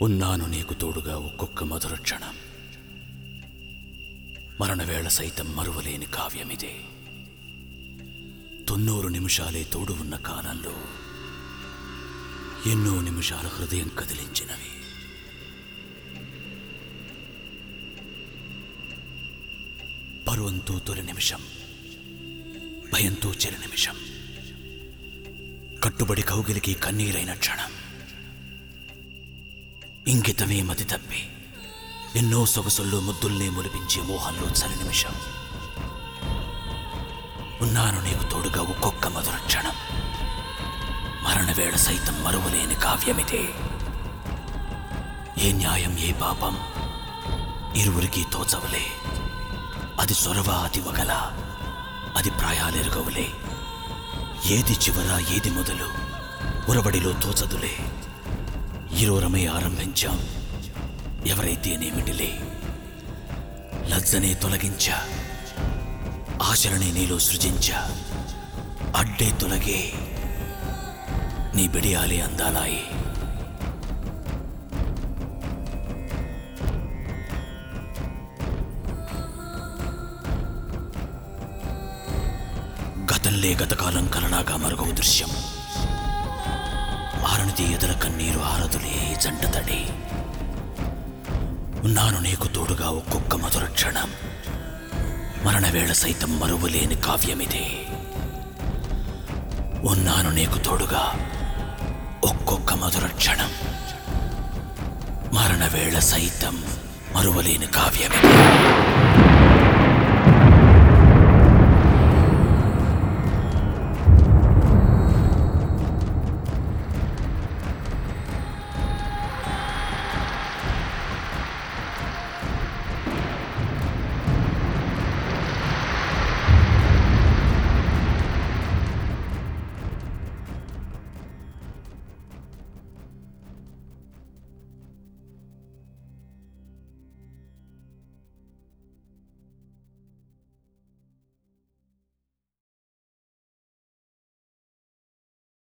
ఉన్నాను నీకు తోడుగా ఒక్కొక్క మధుర క్షణం మరణవేళ సైతం మరువలేని కావ్యమిదే తొన్నూరు నిమిషాలే తోడు ఉన్న కాలంలో ఎన్నో నిమిషాల హృదయం కదిలించినవి పరువంతో తొలి నిమిషం భయంతో చెరి నిమిషం కట్టుబడి కౌగిలికి కన్నీరైన క్షణం ఇంగితమే మతి తప్పి ఎన్నో సొగసుల్లో ముద్దుల్నే ములిపించే మోహంలో చలి నిమిషం ఉన్నాను నీకు తోడుగా ఒక్కొక్క మధుర క్షణం మరణవేళ సైతం మరువలేని కావ్యమిదే ఏ న్యాయం ఏ పాపం ఇరువురికి తోచవులే అది సొరవ అది వగల అది ప్రాయాలెరుగవులే ఏది చివర ఏది మొదలు ఉరబడిలో తోచదులే ఇరువురమై ఆరంభించాం ఎవరైతేనేమిటిలే లజ్జనే తొలగించా ఆచరణే నీలో సృజించా అడ్డే తొలగే నీ బిడియాలే అందాలాయి గతంలే గతకాలం కలలాగా మరుగవు దృశ్యం ఆరణిది ఎదల కన్నీరు ఆరదులే జంట తడి ఉన్నాను నీకు తోడుగా ఒక్కొక్క మధుర క్షణం మరణవేళ సైతం మరువలేని కావ్యమిదే ఉన్నాను నీకు తోడుగా ఒక్కొక్క మధుర క్షణం మరణవేళ సైతం మరువలేని కావ్యమిదే